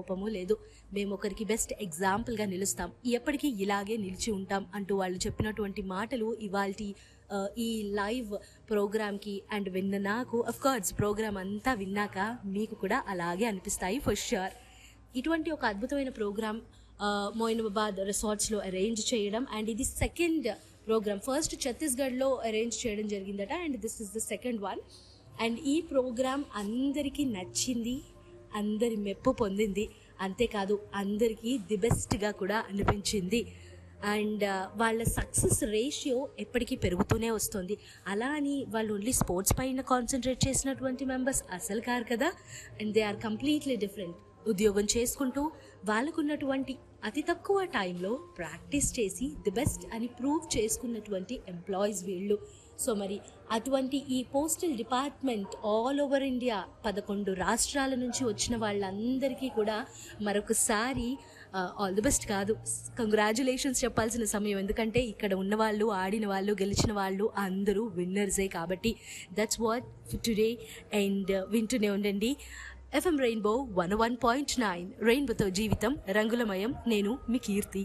లోపము లేదు మేము ఒకరికి బెస్ట్ ఎగ్జాంపుల్గా నిలుస్తాం ఎప్పటికీ ఇలాగే నిలిచి ఉంటాం అంటూ వాళ్ళు చెప్పినటువంటి మాటలు ఇవాల్టి ఆ, ఈ లైవ్ ప్రోగ్రామ్కి అండ్ విన్న నాకు అఫ్ కోర్స్ ప్రోగ్రామ్ అంతా విన్నాక మీకు కూడా అలాగే అనిపిస్తాయి ఫర్ ష్యూర్ ఇటువంటి ఒక అద్భుతమైన ప్రోగ్రామ్ మోయినాబాద్ రిసార్ట్స్లో అరేంజ్ చేయడం అండ్ ఇది సెకండ్ ప్రోగ్రామ్ ఫస్ట్ ఛత్తీస్గఢ్లో అరేంజ్ చేయడం జరిగిందట and this is the second one and ఈ ప్రోగ్రామ్ అందరికీ నచ్చింది అందరి మెప్పు పొందింది అంతేకాదు అందరికీ ది బెస్ట్గా కూడా అనిపించింది అండ్ వాళ్ళ సక్సెస్ రేషియో ఎప్పటికీ పెరుగుతూనే వస్తుంది అలా అని వాళ్ళు ఓన్లీ స్పోర్ట్స్ పైన కాన్సన్ట్రేట్ చేసినటువంటి మెంబర్స్ అసలు కారు కదా and they are completely different ఉద్యోగం చేసుకుంటూ వాళ్ళకున్నటువంటి అతి తక్కువ టైంలో ప్రాక్టీస్ చేసి ది బెస్ట్ అని ప్రూవ్ చేసుకున్నటువంటి ఎంప్లాయీస్ వీళ్ళు సో మరి అటువంటి ఈ postal department all over India పదకొండు రాష్ట్రాల నుంచి వచ్చిన వాళ్ళందరికీ కూడా మరొకసారి ఆల్ ది బెస్ట్ కాదు కంగ్రాచులేషన్స్ చెప్పాల్సిన సమయం ఎందుకంటే ఇక్కడ ఉన్న వాళ్ళు ఆడిన వాళ్ళు గెలిచిన వాళ్ళు అందరూ విన్నర్సే కాబట్టి దట్స్ వాట్ టుడే అండ్ వింటూనే ఉండండి FM rainbow one one point nine రెయిన్బోతో జీవితం రంగులమయం నేను మీ కీర్తి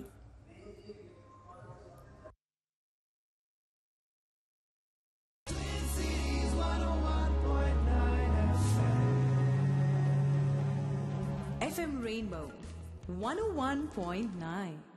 FM Rainbow 101.9.